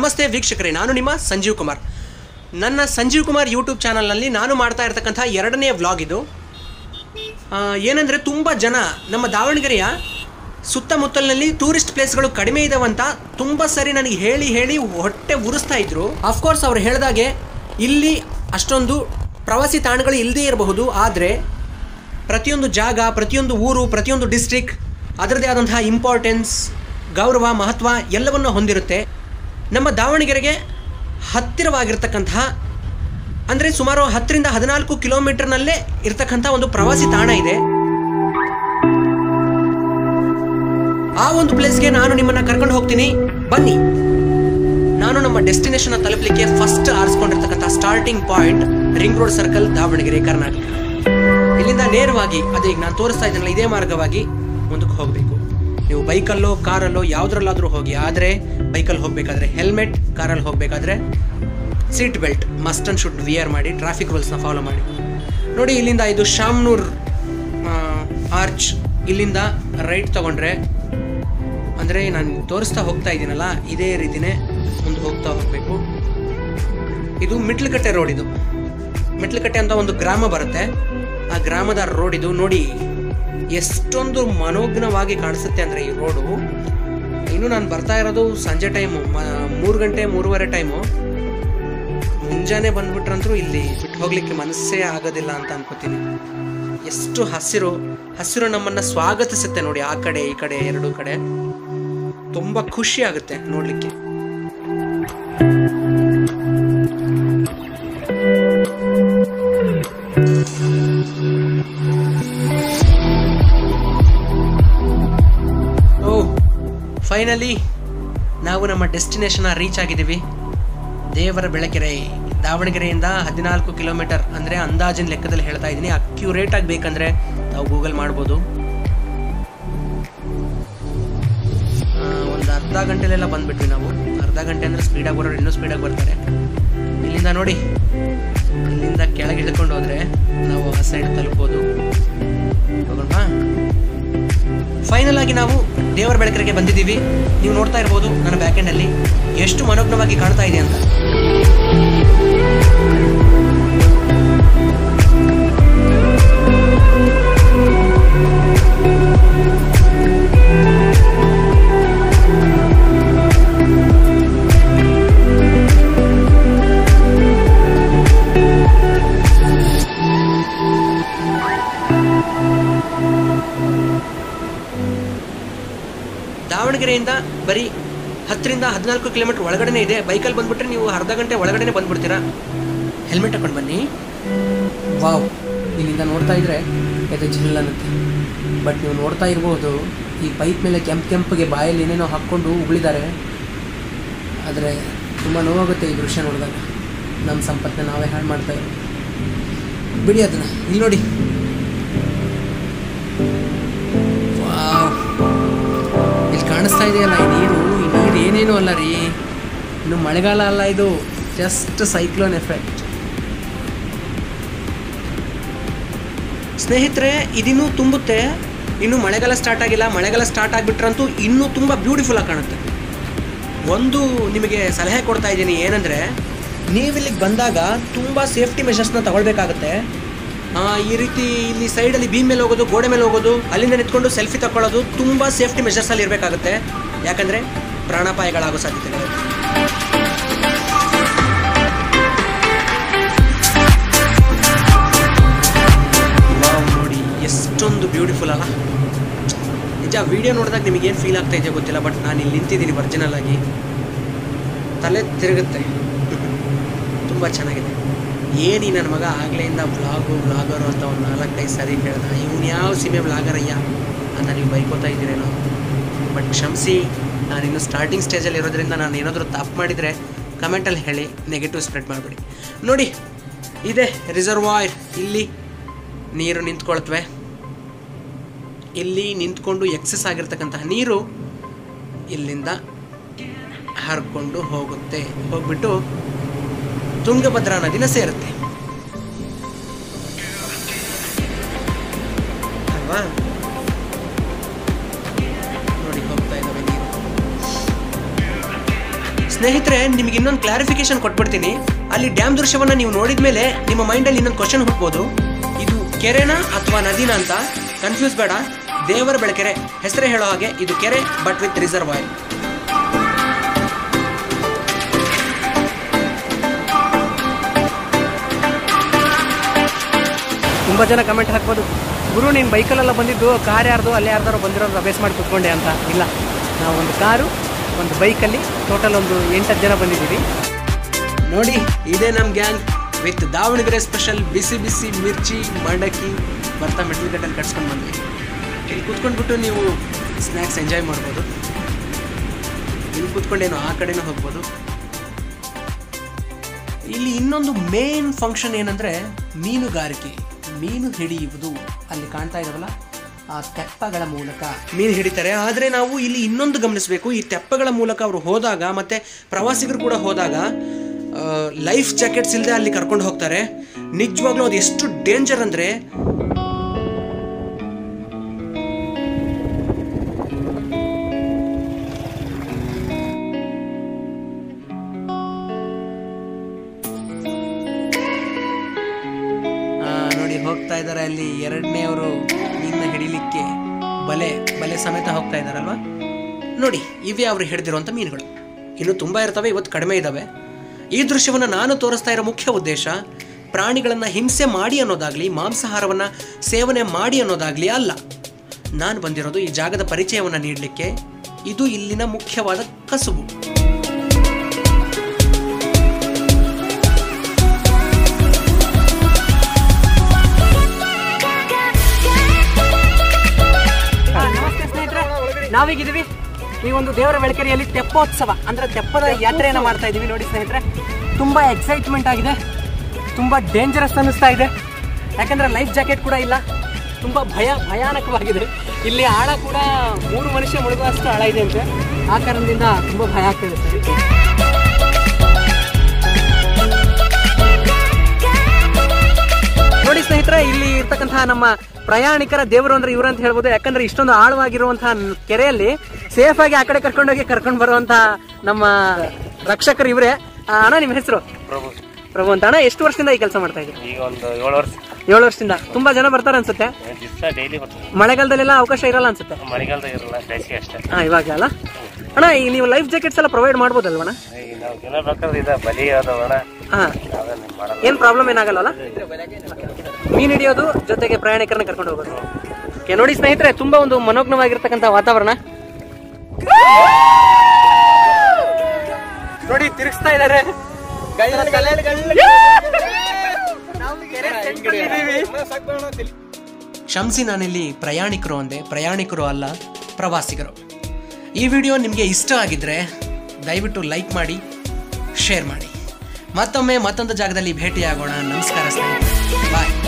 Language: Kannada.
ನಮಸ್ತೆ ವೀಕ್ಷಕರೇ ನಾನು ನಿಮ್ಮ ಸಂಜೀವ್ ಕುಮಾರ್ ನನ್ನ ಸಂಜೀವ್ ಕುಮಾರ್ ಯೂಟ್ಯೂಬ್ ಚಾನಲ್ನಲ್ಲಿ ನಾನು ಮಾಡ್ತಾ ಇರ್ತಕ್ಕಂಥ ಎರಡನೇ ವ್ಲಾಗ್ ಇದು ಆ, ಏನಂದರೆ ತುಂಬ ಜನ ನಮ್ಮ ದಾವಣಗೆರೆಯ ಸುತ್ತಮುತ್ತಲಿನಲ್ಲಿ ಟೂರಿಸ್ಟ್ ಪ್ಲೇಸ್ಗಳು ಕಡಿಮೆ ಇದಾವಂತ ತುಂಬ ಸರಿ ನನಗೆ ಹೇಳಿ ಹೇಳಿ ಹೊಟ್ಟೆ ಉರಿಸ್ತಾ ಇದ್ರು ಅಫ್ಕೋರ್ಸ್ ಅವ್ರು ಹೇಳಿದಾಗೆ ಇಲ್ಲಿ ಅಷ್ಟೊಂದು ಪ್ರವಾಸಿ ತಾಣಗಳು ಇಲ್ಲದೇ ಇರಬಹುದು ಆದರೆ ಪ್ರತಿಯೊಂದು ಜಾಗ ಪ್ರತಿಯೊಂದು ಊರು ಪ್ರತಿಯೊಂದು ಡಿಸ್ಟ್ರಿಕ್ಟ್ ಅದರದೇ ಆದಂತಹ ಇಂಪಾರ್ಟೆನ್ಸ್ ಗೌರವ ಮಹತ್ವ ಎಲ್ಲವನ್ನು ಹೊಂದಿರುತ್ತೆ ನಮ್ಮ ದಾವಣಗೆರೆಗೆ ಹತ್ತಿರವಾಗಿರ್ತಕ್ಕಂತಹ ಅಂದರೆ ಸುಮಾರು ಹತ್ತರಿಂದ ಹದಿನಾಲ್ಕು ಕಿಲೋಮೀಟರ್ನಲ್ಲೇ ಇರ್ತಕ್ಕಂಥ ಒಂದು ಪ್ರವಾಸಿ ತಾಣ ಇದೆ ಆ ಒಂದು ಪ್ಲೇಸ್ಗೆ ನಾನು ನಿಮ್ಮನ್ನ ಕರ್ಕೊಂಡು ಹೋಗ್ತೀನಿ ಬನ್ನಿ ನಾನು ನಮ್ಮ ಡೆಸ್ಟಿನೇಷನ್ ತಲುಪಲಿಕ್ಕೆ ಫಸ್ಟ್ ಆರಿಸ್ಕೊಂಡಿರ್ತಕ್ಕಂಥ starting point ring road circle Davangere Karnataka ಇಲ್ಲಿಂದ ನೇರವಾಗಿ ಅದೇ ಈಗ ನಾನು ತೋರಿಸ್ತಾ ಇದ್ದೀನಲ್ಲ ಇದೇ ಮಾರ್ಗವಾಗಿ ಮುಂದಕ್ಕೆ ಹೋಗಬೇಕು ನೀವು ಬೈಕಲ್ಲೋ ಕಾರಲ್ಲೋ ಯಾವುದ್ರಲ್ಲಾದರೂ ಹೋಗಿ ಆದರೆ ಬೈಕಲ್ಲಿ ಹೋಗಬೇಕಾದ್ರೆ ಹೆಲ್ಮೆಟ್ ಕಾರಲ್ಲಿ ಹೋಗಬೇಕಾದ್ರೆ seat belt must and should wear ಮಾಡಿ ಟ್ರಾಫಿಕ್ ರೂಲ್ಸ್ನ ಫಾಲೋ ಮಾಡಿ ನೋಡಿ ಇಲ್ಲಿಂದ ಇದು ಶಾಮ್ನೂರ್ ಆರ್ಚ್ ಇಲ್ಲಿಂದ ರೈಟ್ ತಗೊಂಡ್ರೆ ಅಂದರೆ ನಾನು ತೋರಿಸ್ತಾ ಹೋಗ್ತಾ ಇದ್ದೀನಲ್ಲ ಇದೇ ರೀತಿನೇ ಮುಂದೆ ಹೋಗ್ತಾ ಹೋಗಬೇಕು ಇದು ಮಿಟ್ಲಕಟ್ಟೆ ರೋಡ್ ಇದು ಮೆಟ್ಲಕಟ್ಟೆ ಅಂತ ಒಂದು ಗ್ರಾಮ ಬರುತ್ತೆ ಆ ಗ್ರಾಮದ ರೋಡ್ ಇದು ನೋಡಿ ಎಷ್ಟೊಂದು ಮನೋಜ್ಞವಾಗಿ ಕಾಣಿಸುತ್ತೆ ಅಂದರೆ ಈ ರೋಡು ಇನ್ನು ನಾನು ಬರ್ತಾ ಇರೋದು ಸಂಜೆ ಟೈಮು ಮೂರು ಗಂಟೆ ಮೂರುವರೆ ಟೈಮು ಮುಂಜಾನೆ ಬಂದ್ಬಿಟ್ರಂತೂ ಇಲ್ಲಿ ಬಿಟ್ಟು ಹೋಗ್ಲಿಕ್ಕೆ ಮನಸ್ಸೇ ಆಗೋದಿಲ್ಲ ಅಂತ ಅನ್ಕೋತೀನಿ ಎಷ್ಟು ಹಸಿರು ಹಸಿರು ನಮ್ಮನ್ನ ಸ್ವಾಗತಿಸುತ್ತೆ ನೋಡಿ ಆ ಕಡೆ ಈ ಕಡೆ ಎರಡು ಕಡೆ ತುಂಬಾ ಖುಷಿ ಆಗುತ್ತೆ ನೋಡ್ಲಿಕ್ಕೆ ಓ ಫೈನಲಿ ನಾವು ನಮ್ಮ ಡೆಸ್ಟಿನೇಷನ್ ರೀಚ್ ಆಗಿದ್ದೀವಿ ದೇವರ ಬೆಳಕೆರೆ ದಾವಣಗೆರೆಯಿಂದ ಹದಿನಾಲ್ಕು ಕಿಲೋಮೀಟರ್ ಅಂದರೆ ಅಂದಾಜಿನ ಲೆಕ್ಕದಲ್ಲಿ ಹೇಳ್ತಾ ಇದ್ದೀನಿ ಅಕ್ಯುರೇಟ್ ಆಗಿ ಬೇಕಂದ್ರೆ ತಾವು ಗೂಗಲ್ ಮಾಡ್ಬೋದು ಒಂದು ಅರ್ಧ ಗಂಟೆಲೆಲ್ಲ ಬಂದ್ಬಿಟ್ವಿ ನಾವು ಅರ್ಧ ಗಂಟೆ ಅಂದರೆ ಸ್ಪೀಡಾಗಿ ಬರೋರು ಇನ್ನೂ ಸ್ಪೀಡಾಗಿ ಬರ್ತಾರೆ ಇಲ್ಲಿಂದ ನೋಡಿ ಇಲ್ಲಿಂದ ಕೆಳಗೆ ಇಳ್ಕೊಂಡು ಹೋದ್ರೆ ನಾವು ಆ ಸೈಡ್ ತಲುಪ್ಬೋದು ಹೋಗೋಣ ಫೈನಲ್ ಆಗಿ ನಾವು ದೇವರ ಬೆಳಕರಿಗೆ ಬಂದಿದ್ದೀವಿ ನೀವು ನೋಡ್ತಾ ಇರ್ಬೋದು ನನ್ನ ಬ್ಯಾಕ್ ಅಲ್ಲಿ ಎಷ್ಟು ಮನೋಜ್ಞವಾಗಿ ಕಾಣ್ತಾ ಇದೆ ಅಂತ ದಾವಣಗೆರೆಯಿಂದ ಬರೀ ಹತ್ತರಿಂದ ಹದಿನಾಲ್ಕು ಕಿಲೋಮೀಟರ್ ಒಳಗಡೆನೇ ಇದೆ ಬೈಕಲ್ಲಿ ಬಂದ್ಬಿಟ್ರೆ ನೀವು ಅರ್ಧ ಗಂಟೆ ಒಳಗಡೆನೆ ಬಂದ್ಬಿಡ್ತೀರಾ ಹೆಲ್ಮೆಟ್ ಹಾಕೊಂಡು ಬನ್ನಿ ವಾವ್ ಇಲ್ಲಿಂದ ನೋಡ್ತಾ ಇದ್ರೆ ಇದು ಜಿಲ್ ಅನ್ನುತ್ತೆ ಬಟ್ ನೀವು ನೋಡ್ತಾ ಇರ್ಬೋದು ಈ ಪೈಪ್ ಮೇಲೆ ಕೆಂಪು ಕೆಂಪಿಗೆ ಬಾಯಲ್ಲಿ ಏನೇನೋ ಹಾಕ್ಕೊಂಡು ಉಗುಳಿದ್ದಾರೆ ಆದರೆ ತುಂಬ ನೋವಾಗುತ್ತೆ ಈ ದೃಶ್ಯ ನೋಡಿದಾಗ ನಮ್ಮ ಸಂಪತ್ತನ್ನ ನಾವೇ ಹಾಳು ಮಾಡ್ತಾ ಇದ್ದೀವಿ ಬಿಡಿ ಅದನ್ನು ಇಲ್ಲಿ ನೋಡಿ ವಾವ್ ಇಲ್ಲಿ ಕಾಣಿಸ್ತಾ ಇದೆಯಲ್ಲ ಈ ನೀರು ಈ ನೀರು ಏನೇನು ಅಲ್ಲ ರೀ ಇನ್ನು ಮಳೆಗಾಲ ಅಲ್ಲ ಇದು ಜಸ್ಟ್ ಸೈಕ್ಲೋನ್ ಎಫೆಕ್ಟ್ ಸ್ನೇಹಿತರೆ ಇದಿನ್ನೂ ತುಂಬುತ್ತೆ ಇನ್ನು ಮಳೆಗಾಲ ಸ್ಟಾರ್ಟ್ ಆಗಿಲ್ಲ ಮಳೆಗಾಲ ಸ್ಟಾರ್ಟ್ ಆಗಿಬಿಟ್ರಂತೂ ಇನ್ನೂ ತುಂಬ ಬ್ಯೂಟಿಫುಲ್ ಆಗಿ ಕಾಣುತ್ತೆ ಒಂದು ನಿಮಗೆ ಸಲಹೆ ಕೊಡ್ತಾ ಇದ್ದೀನಿ ಏನಂದರೆ ನೀವಿಲ್ಲಿಗೆ ಬಂದಾಗ ತುಂಬ ಸೇಫ್ಟಿ ಮೆಷರ್ಸ್ನ ತಗೊಳ್ಬೇಕಾಗತ್ತೆ ಆ, ಈ ರೀತಿ ಇಲ್ಲಿ ಸೈಡಲ್ಲಿ ಬೀಮ್ ಮೇಲೆ ಹೋಗೋದು ಗೋಡೆ ಮೇಲೆ ಹೋಗೋದು ಅಲ್ಲಿಂದ ನಿಂತ್ಕೊಂಡು ಸೆಲ್ಫಿ ತಗೊಳ್ಳೋದು ತುಂಬ ಸೇಫ್ಟಿ ಮೆಷರ್ಸಲ್ಲಿ ಇರಬೇಕಾಗುತ್ತೆ ಯಾಕಂದರೆ ಪ್ರಾಣಾಪಾಯಗಳಾಗೋ ಸಾಧ್ಯತೆಗಳು ವಾವ್, ನೋಡಿ ಎಷ್ಟೊಂದು ಬ್ಯೂಟಿಫುಲ್ ಅಲ್ಲ ನಿಜ ವಿಡಿಯೋ ನೋಡಿದಾಗ ನಿಮಗೆ ಏನು ಫೀಲ್ ಆಗ್ತಾ ಇದೆಯೋ ಗೊತ್ತಿಲ್ಲ ಬಟ್ ನಾನು ಇಲ್ಲಿ ನಿಂತಿದ್ದೀನಿ ಒರಿಜಿನಲ್ ಆಗಿ ತಲೆ ತಿರುಗುತ್ತೆ ತುಂಬ ಚೆನ್ನಾಗಿದೆ ಏನಿ ನನ್ನ ಮಗ ಆಗ್ಲೆಯಿಂದ ವ್ಲಾಗು ವ್ಲಾಗರು ಅಂತ ಒಂದು ನಾಲ್ಕೈದು ಸರಿ ಹೇಳ್ದ ಇವನು ಯಾವ ಸೀಮೆ ವ್ಲಾಗರ್ ಅಯ್ಯ ಅಂತ ನೀವು ಬೈಕೋತಾ ಇದ್ದೀರೇನೋ ಬಟ್ ಕ್ಷಮಿಸಿ ನಾನಿನ್ನು ಸ್ಟಾರ್ಟಿಂಗ್ ಸ್ಟೇಜಲ್ಲಿ ಇರೋದ್ರಿಂದ ನಾನು ಏನಾದರೂ ತಪ್ಪು ಮಾಡಿದರೆ ಕಮೆಂಟಲ್ಲಿ ಹೇಳಿ ನೆಗೆಟಿವ್ ಸ್ಪ್ರೆಡ್ ಮಾಡಿಬಿಡಿ ನೋಡಿ ಇದೆ ರಿಸರ್ವಾಯರ್ ಇಲ್ಲಿ ನೀರು ನಿಂತ್ಕೊಳ್ತವೆ ಇಲ್ಲಿ ನಿಂತ್ಕೊಂಡು ಎಕ್ಸಸ್ ಆಗಿರ್ತಕ್ಕಂತಹ ನೀರು ಇಲ್ಲಿಂದ ಹರ್ಕೊಂಡು ಹೋಗುತ್ತೆ ಹೋಗ್ಬಿಟ್ಟು ತುಂಗಭದ್ರಾ ನದಿನ ಸೇರುತ್ತೆ ಅಲ್ವಾ ನೋಡಿ ಹೋಗ್ತಾ ಇದ್ದಾವೆ ನೀರು ಸ್ನೇಹಿತರೆ ನಿಮಗೆ ಇನ್ನೊಂದು ಕ್ಲಾರಿಫಿಕೇಶನ್ ಕೊಟ್ಬಿಡ್ತೀನಿ ಅಲ್ಲಿ ಡ್ಯಾಮ್ ದೃಶ್ಯವನ್ನ ನೀವು ನೋಡಿದ ಮೇಲೆ ನಿಮ್ಮ ಮೈಂಡಲ್ಲಿ ಇನ್ನೊಂದು ಕ್ವಶನ್ ಹುಟ್ಬೋದು ಇದು ಕೆರೆನಾ ಅಥವಾ ನದಿನಾ ಅಂತ ಕನ್ಫ್ಯೂಸ್ ಬೇಡ ದೇವರ ಬೆಳಕೆರೆ ಹೆಸರೇ ಹೇಳೋ ಹಾಗೆ ಇದು ಕೆರೆ ಬಟ್ ವಿತ್ ರಿಸರ್ವಾಯರ್ ತುಂಬ ಜನ ಕಮೆಂಟ್ ಹಾಕ್ಬೋದು ಗುರು ನೀನು ಬೈಕಲ್ಲೆಲ್ಲ ಬಂದಿದ್ದು ಕಾರ್ ಯಾರ್ದು ಅಲ್ಲಿ ಯಾರ್ದಾರು ಬಂದಿರೋದು ಬೇಸ್ ಮಾಡಿ ಕುತ್ಕೊಂಡೆ ಅಂತ ಇಲ್ಲ ನಾವು ಒಂದು ಕಾರು ಒಂದು ಬೈಕಲ್ಲಿ ಟೋಟಲ್ ಒಂದು ಎಂಟತ್ತು ಜನ ಬಂದಿದ್ದೀವಿ ನೋಡಿ ಇದೇ ನಮ್ಮ ಗ್ಯಾಂಗ್ ವಿತ್ ದಾವಣಗೆರೆ ಸ್ಪೆಷಲ್ ಬಿಸಿ ಬಿಸಿ ಮಿರ್ಚಿ ಮಂಡಕ್ಕಿ ಭರ್ತಾ ಮೆಟ್ಲು ಗಟ್ಟಲ್ಲಿ ಕಟ್ಸ್ಕೊಂಡು ಬಂದ್ವಿ ಇಲ್ಲಿ ಕೂತ್ಕೊಂಡ್ಬಿಟ್ಟು ನೀವು ಸ್ನ್ಯಾಕ್ಸ್ ಎಂಜಾಯ್ ಮಾಡ್ಬೋದು ಇಲ್ಲಿ ಕೂತ್ಕೊಂಡೇನೋ ಆ ಕಡೆನೂ ಹೋಗ್ಬೋದು ಇಲ್ಲಿ ಇನ್ನೊಂದು ಮೇನ್ ಫಂಕ್ಷನ್ ಏನಂದ್ರೆ ಮೀನುಗಾರಿಕೆ ಮೀನು ಹಿಡಿಯುವುದು ಅಲ್ಲಿ ಕಾಣ್ತಾ ಇದಾವಲ್ಲ ಆ ತೆಪ್ಪಗಳ ಮೂಲಕ ಮೀನು ಹಿಡಿತಾರೆ ಆದರೆ ನಾವು ಇಲ್ಲಿ ಇನ್ನೊಂದು ಗಮನಿಸಬೇಕು ಈ ತೆಪ್ಪಗಳ ಮೂಲಕ ಅವರು ಹೋದಾಗ ಮತ್ತೆ ಪ್ರವಾಸಿಗರು ಕೂಡ ಹೋದಾಗ ಲೈಫ್ ಜಾಕೆಟ್ಸ್ ಇಲ್ಲದೆ ಅಲ್ಲಿ ಕರ್ಕೊಂಡು ಹೋಗ್ತಾರೆ ನಿಜವಾಗ್ಲೂ ಅದು ಎಷ್ಟು ಡೇಂಜರ್ ಅಂದ್ರೆ ಆ, ನೋಡಿ ಹೋಗ್ತಾ ಇದ್ದಾರೆ ಅಲ್ಲಿ ಎರಡನೇವರು ಮೀನನ್ನ ಹಿಡಿಲಿಕ್ಕೆ ಬಲೆ ಬಲೆ ಸಮೇತ ಹೋಗ್ತಾ ಇದ್ದಾರಲ್ವಾ ನೋಡಿ ಇವೇ ಅವರು ಹಿಡಿದಿರುವಂಥ ಮೀನುಗಳು ಇನ್ನು ತುಂಬ ಇರ್ತವೆ ಇವತ್ತು ಕಡಿಮೆ ಇದ್ದಾವೆ ಈ ದೃಶ್ಯವನ್ನು ನಾನು ತೋರಿಸ್ತಾ ಇರೋ ಮುಖ್ಯ ಉದ್ದೇಶ ಪ್ರಾಣಿಗಳನ್ನು ಹಿಂಸೆ ಮಾಡಿ ಅನ್ನೋದಾಗ್ಲಿ ಮಾಂಸಾಹಾರವನ್ನು ಸೇವನೆ ಮಾಡಿ ಅನ್ನೋದಾಗ್ಲಿ ಅಲ್ಲ ನಾನು ಬಂದಿರೋದು ಈ ಜಾಗದ ಪರಿಚಯವನ್ನು ನೀಡಲಿಕ್ಕೆ ಇದು ಇಲ್ಲಿನ ಮುಖ್ಯವಾದ ಕಸುಬು ನಮಸ್ತೆ ಸ್ನೇಹಿತರೆ ನಾವೀಗಿದ್ದೀವಿ ಈ ಒಂದು ದೇವರ ಬೆಳಕೆರೆಯಲ್ಲಿ ತೆಪ್ಪೋತ್ಸವ ಅಂದ್ರೆ ತೆಪ್ಪದ ಯಾತ್ರೆಯನ್ನ ಮಾಡ್ತಾ ಇದೀವಿ ನೋಡಿ ಸ್ನೇಹಿತರೆ ತುಂಬಾ ಎಕ್ಸೈಟ್ಮೆಂಟ್ ಆಗಿದೆ ತುಂಬಾ ಡೇಂಜರಸ್ ಅನ್ನಿಸ್ತಾ ಇದೆ ಯಾಕಂದ್ರೆ ಲೈಫ್ ಜಾಕೆಟ್ ಕೂಡ ಇಲ್ಲ ತುಂಬಾ ಭಯ ಭಯಾನಕವಾಗಿದೆ ಇಲ್ಲಿ ಆಳ ಕೂಡ ಮೂರು ಮನುಷ್ಯ ಮುಳುಗುವಷ್ಟು ಆಳ ಇದೆ ಅಂತೆ ಆ ಕಾರಣದಿಂದ ತುಂಬಾ ಭಯ ಆಗ್ತಿದೆ ಸರ್ ನೋಡಿ ಸ್ನೇಹಿತರೆ ಇಲ್ಲಿ ಇರ್ತಕ್ಕಂತಹ ನಮ್ಮ ಪ್ರಯಾಣಿಕರ ದೇವರು ಅಂದ್ರೆ ಇವರು ಅಂತ ಹೇಳ್ಬೋದು ಯಾಕಂದ್ರೆ ಇಷ್ಟೊಂದು ಆಳವಾಗಿರುವಂತಹ ನ್- ಕೆರೆಯಲ್ಲಿ ಸೇಫ್ ಆಗಿ ಆ ಕಡೆ ಕರ್ಕೊಂಡೋಗಿ ಕರ್ಕೊಂಡು ಬರುವಂತಹ ನಮ್ಮ ರಕ್ಷಕರು ಇವರೇ ಅಣ್ಣ ನಿಮ್ಮ ಹೆಸರು ಪ್ರಭು ಪ್ರಭು ಅಂತ ಅಣ್ಣ ಎಷ್ಟು ವರ್ಷದಿಂದ ಈ ಕೆಲಸ ಮಾಡ್ತಾ ಇದ್ದೀರಿ ಈಗ ಒಂದು ಏಳು ವರ್ಷ ಏಳು ವರ್ಷದಿಂದ ತುಂಬಾ ಜನ ಬರ್ತಾರೆ ಅನ್ಸುತ್ತೆ ದಿವಸ ಡೈಲಿ ಬರ್ತೀವಿ ಮಳೆಗಾಲದಲ್ಲೆಲ್ಲ ಅವಕಾಶ ಇರಲ್ಲ ಅನ್ಸುತ್ತೆ ಮಳೆಗಾಲದಾಗ ಇರಲ್ಲ ಬೇಸಿಗೆ ಅಷ್ಟೇ ಹಾ ಇವಾಗ ಅಲ್ಲ ಅಣ್ಣ ಈ ನೀವು ಲೈಫ್ ಜಾಕೆಟ್ಸ್ ಎಲ್ಲ ಪ್ರೊವೈಡ್ ಮಾಡ್ಬೋದಲ್ವಣ್ಣ ಈಗ ನಾವು ಜನ ಬೇಕಾದ್ರೆ ಇದೆ ಬಲಿ ಅದಾವಣ ಹಾ ಅದನ್ನ ಮಾಡಲ್ಲ ಏನ್ ಪ್ರಾಬ್ಲಮ್ ಏನಾಗಲ್ಲ ಮೀನ್ ಹಿಡಿಯೋದು ಜೊತೆಗೆ ಪ್ರಯಾಣಿಕರನ್ನ ಕರ್ಕೊಂಡು ಹೋಗೋದು Okay, ನೋಡಿ ಸ್ನೇಹಿತರೆ ತುಂಬಾ ಒಂದು ಮನೋಜ್ಞವಾಗಿರ್ತಕ್ಕಂಥ ವಾತಾವರಣ ನೋಡಿ ತಿರುಗಿಸ್ತಾ ಇದ್ದಾರೆ ಕ್ಷಮಿಸಿ ನಾನಿಲ್ಲಿ ಪ್ರಯಾಣಿಕರು ಅಂದೆ ಪ್ರಯಾಣಿಕರು ಅಲ್ಲ ಪ್ರವಾಸಿಗರು ಈ ವಿಡಿಯೋ ನಿಮಗೆ ಇಷ್ಟ ಆಗಿದ್ರೆ ದಯವಿಟ್ಟು ಲೈಕ್ ಮಾಡಿ ಶೇರ್ ಮಾಡಿ ಮತ್ತೊಮ್ಮೆ ಮತ್ತೊಂದು ಜಾಗದಲ್ಲಿ ಭೇಟಿಯಾಗೋಣ ನಮಸ್ಕಾರ ಸ್ನೇಹಿತರೆ ಬಾಯ್